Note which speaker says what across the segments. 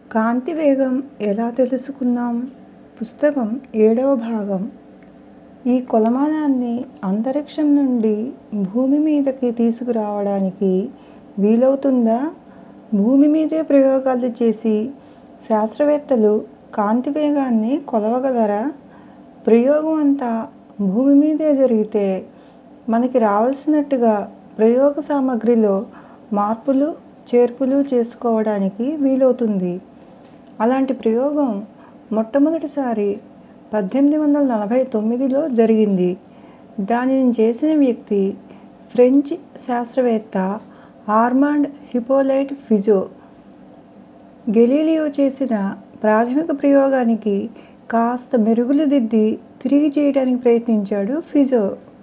Speaker 1: కాంతి వేగం ఎలా తెలుసుకుందాం పుస్తకం ఏడవ భాగం ఈ కొలమానాన్ని అంతరిక్షం నుండి భూమి మీదకి తీసుకురావడానికి వీలవుతుందా భూమి మీదే ప్రయోగాలు చేసి శాస్త్రవేత్తలు కాంతి వేగాన్ని కొలవగలరా ప్రయోగం అంతా భూమి మీదే జరిగితే మనకి రావలసినట్టుగా ప్రయోగ సామగ్రిలో మార్పులు చేర్పులు చేసుకోవడానికి వీలవుతుంది అలాంటి ప్రయోగం మొట్టమొదటిసారి పద్దెనిమిది వందల నలభై తొమ్మిదిలో జరిగింది దానిని చేసిన వ్యక్తి ఫ్రెంచ్ శాస్త్రవేత్త ఆర్మాండ్ హిపోలైట్ ఫిజో గెలీలియో చేసిన ప్రాథమిక ప్రయోగానికి కాస్త మెరుగులు దిద్ది తిరిగి చేయడానికి ప్రయత్నించాడు ఫిజో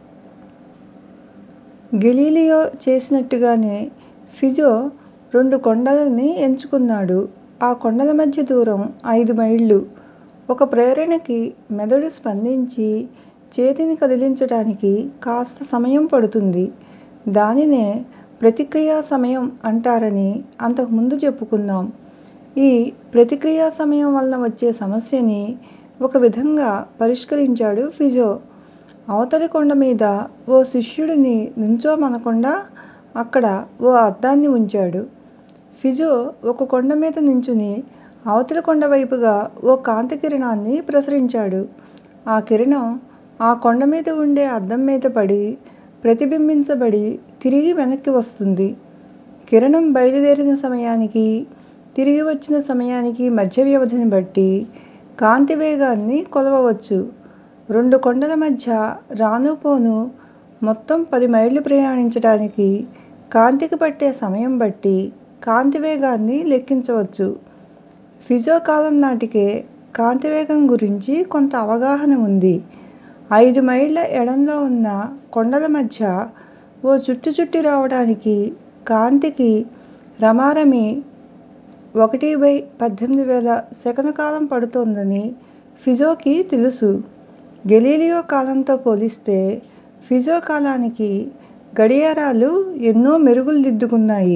Speaker 1: గెలీలియో చేసినట్టుగానే ఫిజో రెండు కొండలని ఎంచుకున్నాడు ఆ కొండల మధ్య దూరం ఐదు మైళ్ళు ఒక ప్రేరణకి మెదడు స్పందించి చేతిని కదిలించటానికి కాస్త సమయం పడుతుంది దానినే ప్రతిక్రియా సమయం అంటారని అంతకుముందు చెప్పుకున్నాం ఈ ప్రతిక్రియా సమయం వలన వచ్చే సమస్యని ఒక విధంగా పరిష్కరించాడు ఫిజో అవతలి కొండ మీద ఓ శిష్యుడిని నుంచోమనకుండా అక్కడ ఓ అద్దాన్ని ఉంచాడు ఫిజో ఒక కొండ మీద నించుని అవతలి కొండ వైపుగా ఓ కాంతి కిరణాన్ని ప్రసరించాడు ఆ కిరణం ఆ కొండ మీద ఉండే అద్దం మీద పడి ప్రతిబింబించబడి తిరిగి వెనక్కి వస్తుంది కిరణం బయలుదేరిన సమయానికి తిరిగి వచ్చిన సమయానికి మధ్య వ్యవధిని బట్టి కాంతి వేగాన్ని కొలవవచ్చు రెండు కొండల మధ్య రాను పోను మొత్తం పది మైళ్ళు ప్రయాణించటానికి కాంతికి పట్టే సమయం బట్టి కాంతి వేగాన్ని లెక్కించవచ్చు ఫిజో కాలం నాటికే కాంతి వేగం గురించి కొంత అవగాహన ఉంది ఐదు మైళ్ళ ఎడంలో ఉన్న కొండల మధ్య ఓ చుట్టు చుట్టి రావడానికి కాంతికి రమారమి ఒకటి బై పద్దెనిమిది వేల సెకను కాలం పడుతోందని ఫిజోకి తెలుసు గెలీలియో కాలంతో పోలిస్తే ఫిజో కాలానికి గడియారాలు ఎన్నో మెరుగులు దిద్దుకున్నాయి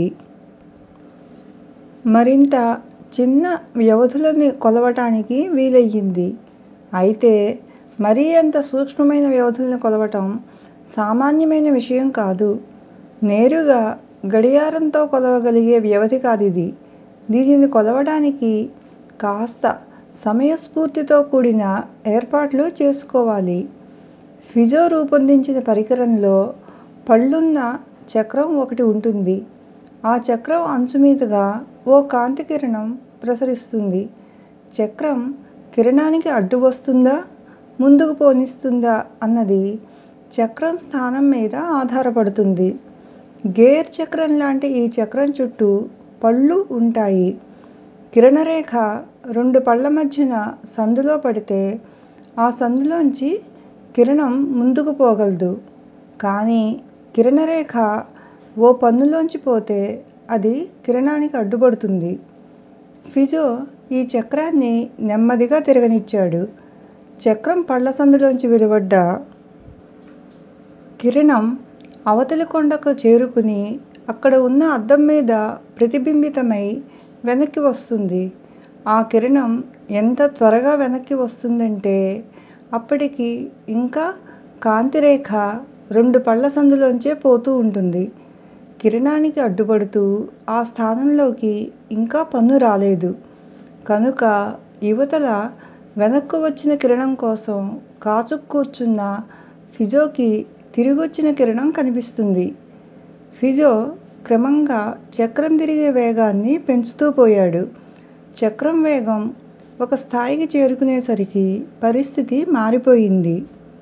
Speaker 1: మరింత చిన్న వ్యవధులని కొలవటానికి వీలయ్యింది అయితే మరీ అంత సూక్ష్మమైన వ్యవధుల్ని కొలవటం సామాన్యమైన విషయం కాదు నేరుగా గడియారంతో కొలవగలిగే వ్యవధి కాదిది దీనిని కొలవడానికి కాస్త సమయస్ఫూర్తితో కూడిన ఏర్పాట్లు చేసుకోవాలి ఫిజో రూపొందించిన పరికరంలో పళ్ళున్న చక్రం ఒకటి ఉంటుంది ఆ చక్రం అంచు మీదుగా ఓ కాంతి కిరణం ప్రసరిస్తుంది చక్రం కిరణానికి అడ్డు వస్తుందా ముందుకు పోనిస్తుందా అన్నది చక్రం స్థానం మీద ఆధారపడుతుంది గేర్ చక్రం లాంటి ఈ చక్రం చుట్టూ పళ్ళు ఉంటాయి కిరణరేఖ రెండు పళ్ళ మధ్యన సందులో పడితే ఆ సందులోంచి కిరణం ముందుకు పోగలదు కానీ కిరణరేఖ ఓ పన్నులోంచి పోతే అది కిరణానికి అడ్డుపడుతుంది ఫిజో ఈ చక్రాన్ని నెమ్మదిగా తిరగనిచ్చాడు చక్రం పళ్ళ సందులోంచి వెలువడ్డ కిరణం అవతలి కొండకు చేరుకుని అక్కడ ఉన్న అద్దం మీద ప్రతిబింబితమై వెనక్కి వస్తుంది ఆ కిరణం ఎంత త్వరగా వెనక్కి వస్తుందంటే అప్పటికి ఇంకా కాంతి రేఖ రెండు పళ్ళ సందులోంచే పోతూ ఉంటుంది కిరణానికి అడ్డుపడుతూ ఆ స్థానంలోకి ఇంకా పన్ను రాలేదు కనుక ఇవతల వెనక్కు వచ్చిన కిరణం కోసం కాచుకు కూర్చున్న ఫిజోకి తిరిగొచ్చిన కిరణం కనిపిస్తుంది ఫిజో క్రమంగా చక్రం తిరిగే వేగాన్ని పెంచుతూ పోయాడు చక్రం వేగం ఒక స్థాయికి చేరుకునేసరికి పరిస్థితి మారిపోయింది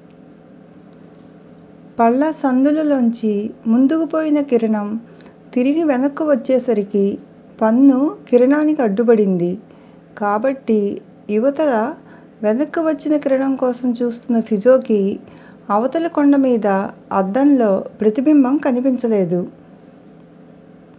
Speaker 1: పళ్ళ సందులలోంచి ముందుకు పోయిన కిరణం తిరిగి వెనక్కు వచ్చేసరికి పన్ను కిరణానికి అడ్డుపడింది కాబట్టి ఇవతల వెనక్కు వచ్చిన కిరణం కోసం చూస్తున్న ఫిజోకి అవతలి కొండ మీద అద్దంలో ప్రతిబింబం కనిపించలేదు